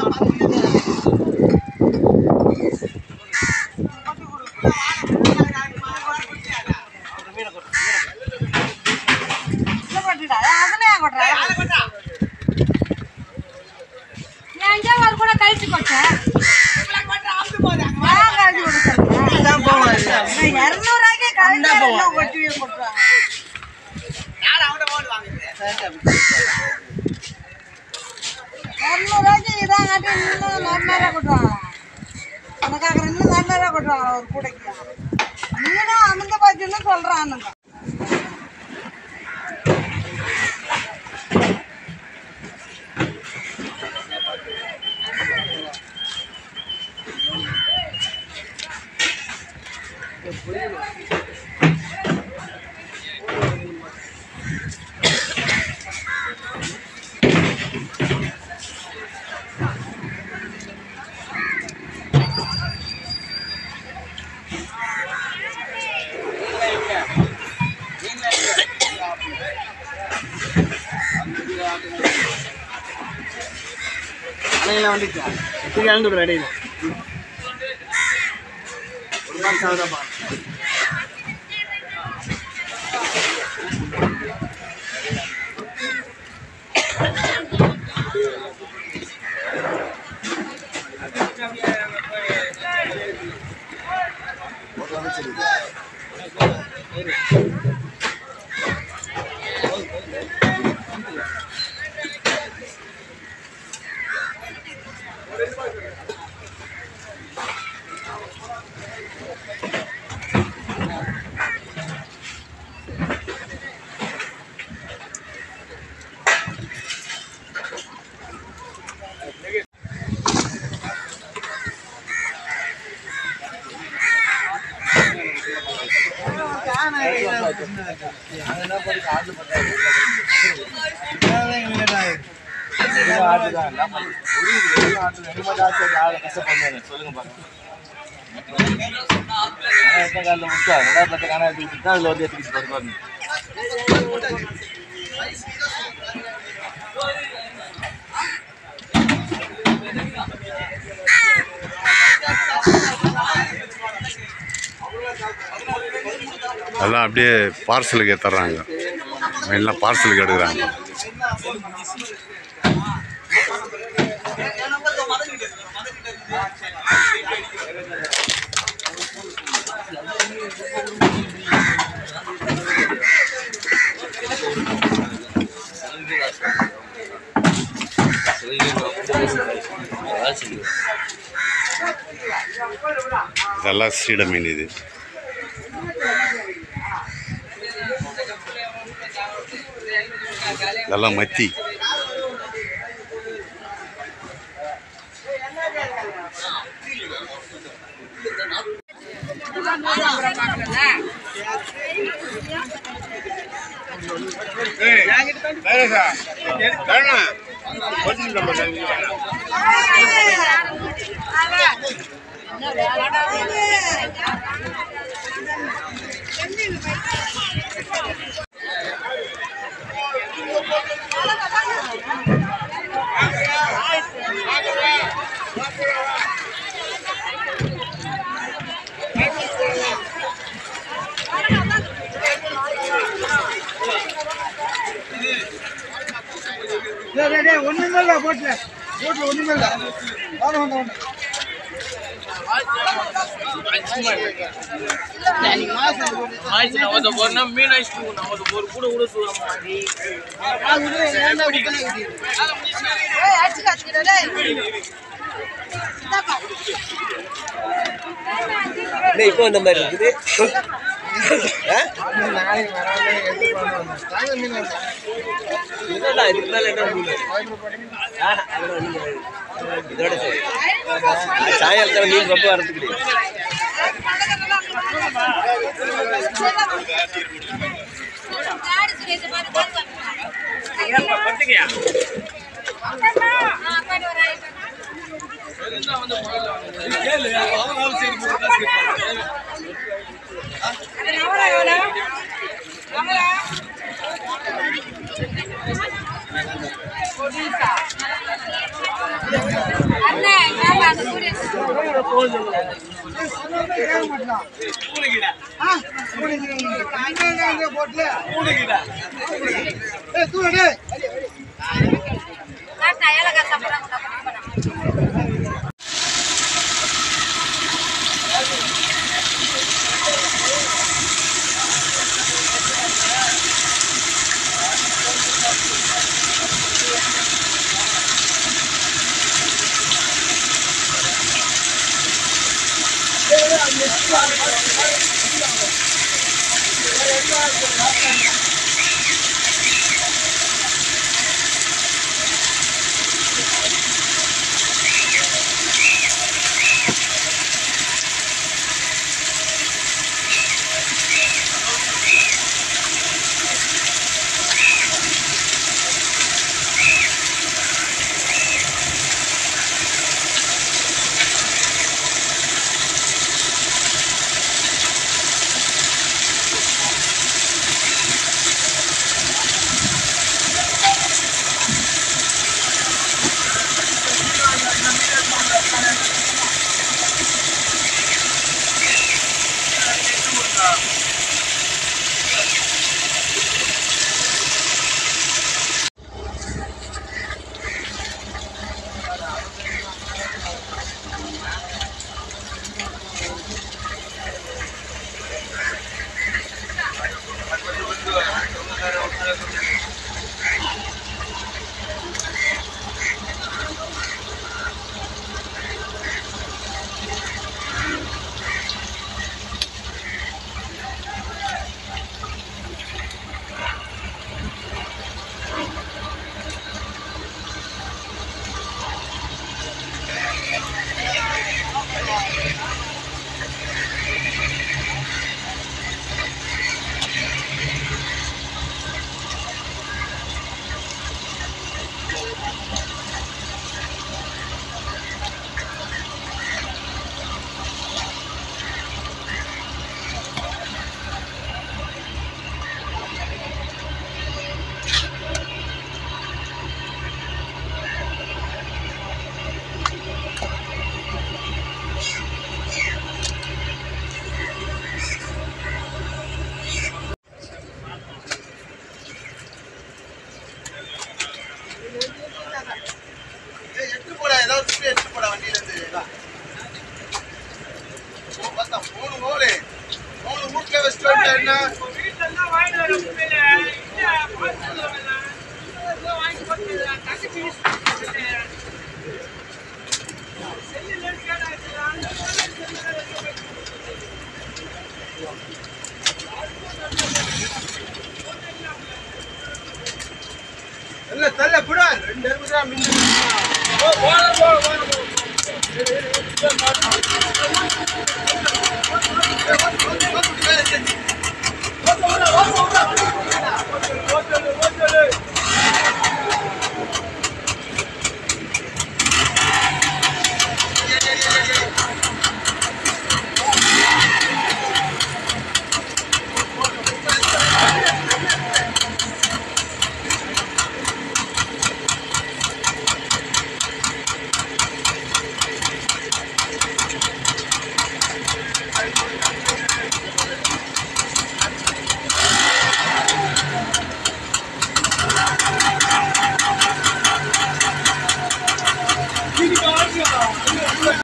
இல்ல கொட்டிடா அதுல ஏன் கொட்டுற எங்க ஒரு கூட கழிச்சு கொட்டேன் ஏன் கழிச்சு கொடுக்குறீங்க இரநூறுவாய்க்கு கழிச்சு எல்லாம் கொட்டி கொட்டுறாங்க இரநூறுவாய்க்கு இதான் காட்டி இன்னும் நார்மலாக கொட்டுவாங்க உனக்காக இன்னும் நார்மலாக கொட்டுவாங்க ஒரு கூடைக்கு நீனும் அமுந்த பாத்தின்னு சொல்கிறானுங்க அணையெல்லாம் வந்துச்சா எட்டு கலந்து விடுற இடையில ஒரு மாதம் சாகுதாப்பா சொல்லுங்க பாருங்க காலில் முட்டா ரெண்டாவது பத்த காணா எடுத்துக்கிட்டு தான் அதில் வந்து எடுத்துக்கிட்டு பாருங்க அதெல்லாம் அப்படியே பார்சலுக்கு ஏற்றுறாங்க எல்லாம் பார்சலுக்கு எடுக்கிறாங்க இதெல்லாம் சீட மீன் இது இதெல்லாம் மத்தி ஒண்ணுமே இல்லை போட்டுல போட்டுல ஒண்ணுமே இல்லை வாங்க வாங்க வாங்க ஏய் அடிச்சு காச்சுக்கிற டேய் இப்போ இந்த மாதிரி இருக்குது நாளைக்கு வராம எடுத்து தாங்க மீன் இதோட இதுக்கு மேல என்ன மீன் ஆ, அதோட ஒண்ணும் கிடையாது. இதோட சரி அது சாயங்காலத்தில் மீன் ரொம்ப வரது கிடையாது ஆ கேட்க மாட்டான் ஆ அங்க அங்க அங்க போட்டுல ஏய் தூ டேய் ஏய், எடுத்து போடா ஏதாவது துணி எடுத்து போடா வண்டியில இருந்து வா. ஓ, பார்த்தா, மூணு மூணு மூணு மூட்டில் வச்சுட்டு வந்துட்டா என்ன இல்ல தள்ள கூட ரெண்டு எருமை தான் மிஞ்சி Thank you.